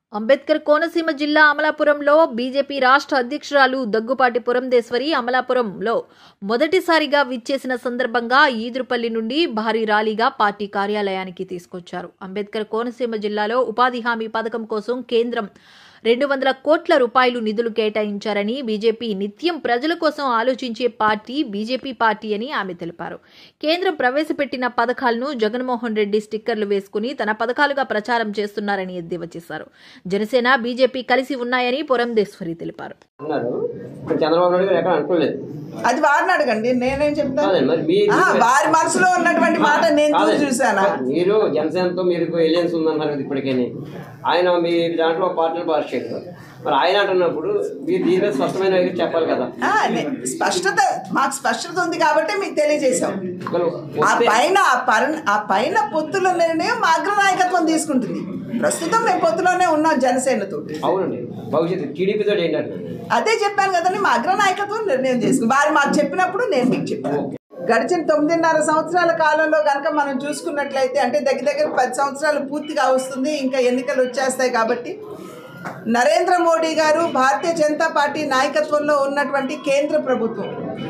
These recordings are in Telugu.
అంబేద్కర్ కోనసీమ జిల్లా అమలాపురంలో బీజేపీ రాష్ట్ర అధ్యక్షురాలు దగ్గుపాటి పురంధేశ్వరి అమలాపురంలో మొదటిసారిగా విచ్చేసిన సందర్భంగా ఈదురుపల్లి నుండి భారీ ర్యాలీగా పార్టీ కార్యాలయానికి తీసుకొచ్చారు అంబేద్కర్ కోనసీమ జిల్లాలో ఉపాధి హామీ పథకం కోసం కేంద్రం రెండు వందల కోట్ల రూపాయలు నిధులు కేటాయించారని బీజేపీ నిత్యం ప్రజల కోసం ఆలోచించే పార్టీ బీజేపీ పార్టీ అని ఆమె తెలిపారు కేంద్రం ప్రవేశపెట్టిన పథకాలను జగన్మోహన్ రెడ్డి స్టిక్కర్లు వేసుకుని తన పథకాలుగా ప్రచారం చేస్తున్నారని ఎద్దేవా చేశారు జనసేన బీజేపీ కలిసి ఉన్నాయని పురంధేశ్వరి తెలిపారు అన్నారు ఇప్పుడు చంద్రబాబు నాయుడు గారు ఎక్కడ అనుకోలేదు అది వారిని అడగండి నేనేం చెప్తాను కాదండి మరి మీ ఆ, వారి మనసులో ఉన్నటువంటి మాట నేను చూసి కాదండి. చూసానా మీరు జనసేనతో మీరు ఎలియన్స్ ఉందన్నారు కదా ఇప్పటికే ఆయన మీ దాంట్లో పార్టీలు పాస్ చేయరు మరి ఆయన అంటున్నప్పుడు మీరు దీని మీద స్పష్టమైన వైఖరి చెప్పాలి కదా ఆ, నే- స్పష్టత మాకు స్పష్టత ఉంది కాబట్టి మీకు తెలియజేశాం మరి ఆ వస్తే పైన ఆ పర ఆ పైన పొత్తుల నిర్ణయం మా అగ్రనాయకత్వం తీసుకుంటుంది ప్రస్తుతం మేము పొత్తులోనే ఉన్నాం జనసేనతో అవునండి భవిష్యత్తు టీడీపీతో ఏంటంటే అదే చెప్పాను కదండి మా అగ్రనాయకత్వం నిర్ణయం చేసుకుంది వారు మాకు చెప్పినప్పుడు నేను మీకు చెప్పాను గడిచిన తొమ్మిదిన్నర సంవత్సరాల కాలంలో కనుక మనం చూసుకున్నట్లయితే అంటే దగ్గర దగ్గర పది సంవత్సరాలు పూర్తిగా వస్తుంది ఇంకా ఎన్నికలు వచ్చేస్తాయి కాబట్టి నరేంద్ర మోడీ గారు భారతీయ జనతా పార్టీ నాయకత్వంలో ఉన్నటువంటి కేంద్ర ప్రభుత్వం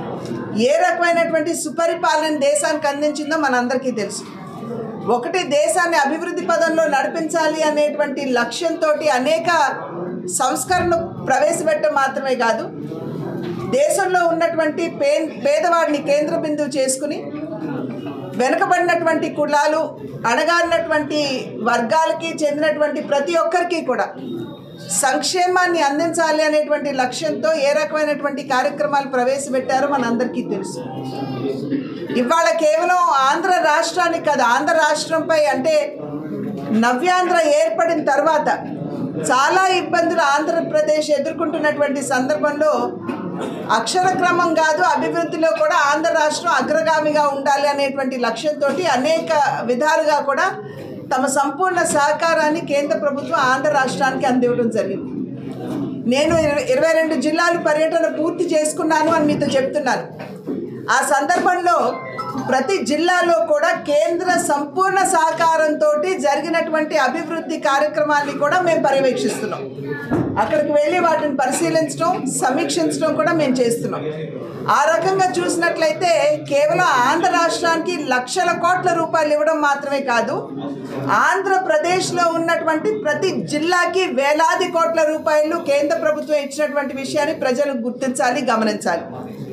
ఏ రకమైనటువంటి సుపరిపాలన దేశానికి అందించిందో మనందరికీ తెలుసు ఒకటి దేశాన్ని అభివృద్ధి పదంలో నడిపించాలి అనేటువంటి లక్ష్యంతో అనేక సంస్కరణలు ప్రవేశపెట్టడం మాత్రమే కాదు దేశంలో ఉన్నటువంటి పే పేదవాడిని కేంద్ర బిందువు చేసుకుని వెనుకబడినటువంటి కులాలు అణగారినటువంటి వర్గాలకి చెందినటువంటి ప్రతి ఒక్కరికి కూడా సంక్షేమాన్ని అందించాలి అనేటువంటి లక్ష్యంతో ఏ రకమైనటువంటి కార్యక్రమాలు ప్రవేశపెట్టారో మనందరికీ తెలుసు ఇవాళ కేవలం ఆంధ్ర రాష్ట్రానికి కాదు ఆంధ్ర రాష్ట్రంపై అంటే నవ్యాంధ్ర ఏర్పడిన తర్వాత చాలా ఇబ్బందులు ఆంధ్రప్రదేశ్ ఎదుర్కొంటున్నటువంటి సందర్భంలో అక్షర క్రమం కాదు అభివృద్ధిలో కూడా ఆంధ్ర రాష్ట్రం అగ్రగామిగా ఉండాలి అనేటువంటి లక్ష్యంతో అనేక విధాలుగా కూడా తమ సంపూర్ణ సహకారాన్ని కేంద్ర ప్రభుత్వం ఆంధ్ర రాష్ట్రానికి అందివ్వడం జరిగింది నేను ఇరవై- ఇరవై రెండు జిల్లాలు పర్యటన పూర్తి చేసుకున్నాను అని మీతో చెప్తున్నాను ఆ సందర్భంలో ప్రతి జిల్లాలో కూడా కేంద్ర సంపూర్ణ సహకారంతో జరిగినటువంటి అభివృద్ధి కార్యక్రమాన్ని కూడా మేము పర్యవేక్షిస్తున్నాం అక్కడికి వెళ్ళి వాటిని పరిశీలించడం సమీక్షించడం కూడా మేము చేస్తున్నాం ఆ రకంగా చూసినట్లయితే కేవలం ఆంధ్ర రాష్ట్రానికి లక్షల కోట్ల రూపాయలు ఇవ్వడం మాత్రమే కాదు ఆంధ్రప్రదేశ్లో ఉన్నటువంటి ప్రతి జిల్లాకి వేలాది కోట్ల రూపాయలు కేంద్ర ప్రభుత్వం ఇచ్చినటువంటి విషయాన్ని ప్రజలు గుర్తించాలి గమనించాలి